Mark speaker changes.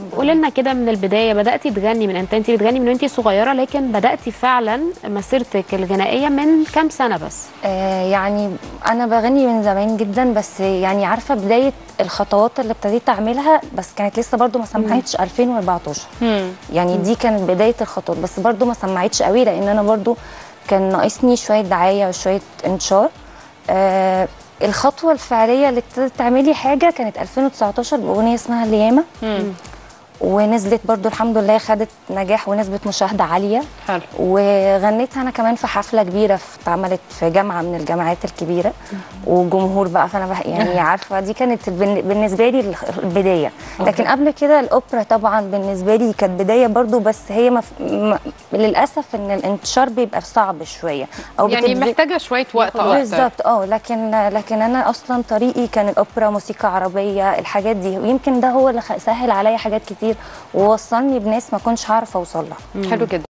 Speaker 1: قولي لنا كده من البدايه بداتي تغني من انت انت بتغني من وانت صغيره لكن بداتي فعلا مسيرتك الغنائيه من كام سنه بس
Speaker 2: آه يعني انا بغني من زمان جدا بس يعني عارفه بدايه الخطوات اللي ابتديت اعملها بس كانت لسه برضو ما سمعتش 2014 يعني دي كانت بدايه الخطوات بس برضو ما سمعتش قوي لان انا برضو كان ناقصني شويه دعايه وشويه انتشار آه الخطوه الفعليه اللي ابتدت تعملي حاجه كانت 2019 باغنيه اسمها الياما ونزلت برضو الحمد لله خدت نجاح ونسبه مشاهده عاليه
Speaker 3: حلو
Speaker 2: وغنيتها انا كمان في حفله كبيره في- اتعملت في جامعه من الجامعات الكبيره وجمهور بقى فانا بح يعني عارفه دي كانت بالن- بالنسبه لي الخ- البدايه لكن قبل كده الاوبرا طبعا بالنسبه لي كانت بدايه برضو بس هي مف... م... للاسف ان الانتشار بيبقى صعب شويه او
Speaker 3: يعني
Speaker 2: بتبذل-
Speaker 3: محتاجه شويه وقت اكتر
Speaker 2: بالظبط اه لكن لكن انا اصلا طريقي كان الاوبرا موسيقى عربيه الحاجات دي ويمكن ده هو اللي خ- سهل عليا حاجات كتير ووصلني بناس ما كنتش هعرف اوصل لها
Speaker 3: حلو جدا